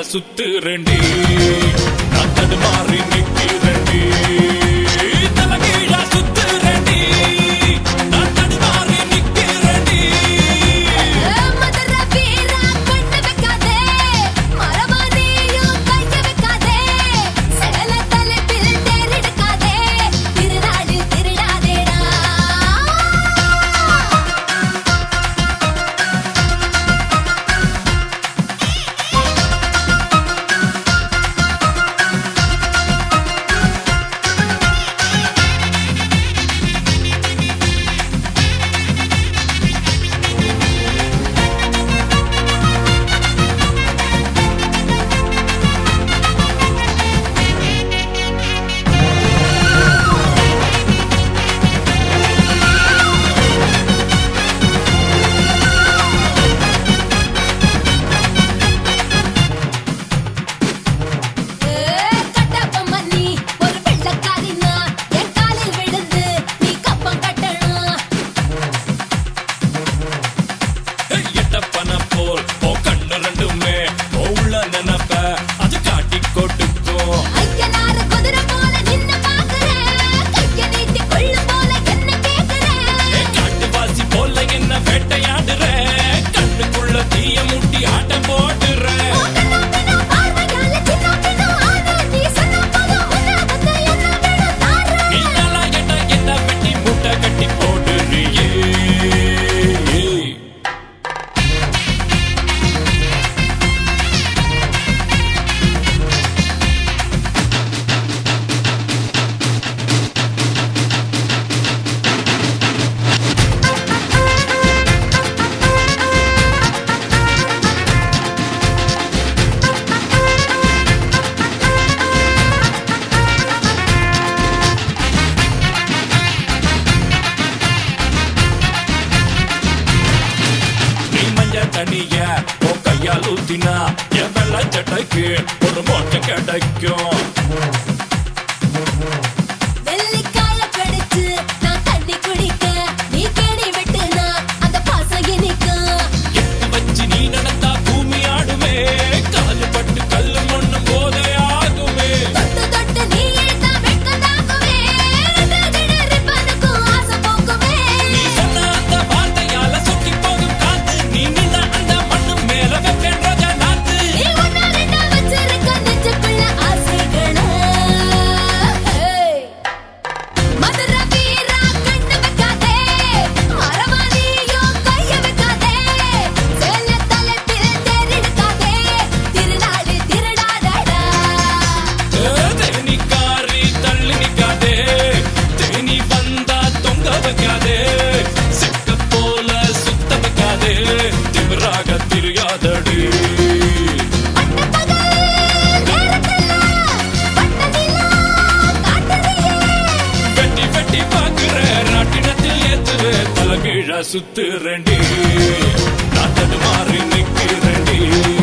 சுத்து ரெண்டி நான் தடுமாறி நிக்கிறேன்டி தலைகீழா சுத்து ரெண்டி நான் தடுமாறி நிக்கிறேன்டி மதுர வீரா கண்ணு வைக்காதே மரமானியும் கைய வைக்காதே சகல தலைப்பில் தேரெடுக்காதே திருநாடு திருடாதேடா கட்டப்பம்மா நீ ஒரு வெள்ளக்காரினா என் காலில் விழுந்து நீ கப்பம் கட்டணும் எட்டப்பன போல் ஓ கண்ணு ரெண்டுமே ஓ உள்ள நினைப்ப அது காட்டி கொடுக்கும் ஐயனார குதிரை போல நின்னு பாக்குறேன் கைய நீட்டி கொள்ளு போல என்ன கேக்குறேன் காட்டுவாசி போல என்ன வேட்டையாடுற கண்ணுக்குள்ள தீய முட்டி ஆட்டம் போடுற கண்ணா பின்னா பார்வையால சின்ன பின்னா ஆனா நீ சொன்ன போதும் உன்னை வந்து என்ன வேணும் தாரு நீங்களா என்ன என்ன வெட்டி மூட்டை கட்டி போடுறியே நீ மஞ்ச தண்ணிய ஓ கையால் ஊத்தினா என் வெள்ள சட்டைக்கு ஒரு மோட்டை கிடைக்கும் வெள்ளிக்காய கடிச்சு நான் தண்ணி குடிக்க நீ கேடி விட்டுனா அந்த பாசம் இனிக்கும் எட்டு வச்சு நீ நடந்தா பூமி ஆடுமே காலு பட்டு கல்லு மண்ணு போதே ஆகுமே தொட்டு தொட்டு நீ இழுத்தா வெட்கத்தாக்குமே ரிப்பனுக்கும் ஆசை போக்குமே நீ சொன்ன அந்த வார்த்தையால சுத்தி போகும் காத்து நீ நின்ன அந்த மண்ணு மேல வெப்பேன்றத நாத்து நீ ஒன்னா ரெண்டா வச்சிருக்க நெஞ்சுக்குள்ள ஆசைகள மதுர வீரா கண்ணு வைக்காதே மரமானியும் கைய வைக்காதே சேல தலைப்பில் தேரெடுக்காதே திருநாடு திருடாதடா தேனிக்காரி தள்ளி நிக்காதே தேனி வந்தா தொங்க வைக்காதே செக்க போல சுத்த வைக்காதே திமிராக தெரியாதடி பட்டப்பகல் நேரத்துல பட்டநிலா காட்டுறியே வெட்டி வெட்டி பாக்குற ராட்டினத்தில் ஏத்துற தலைகீழ சுத்து ரெண்டி நான் தடுமாறி நிக்கிறேன்டி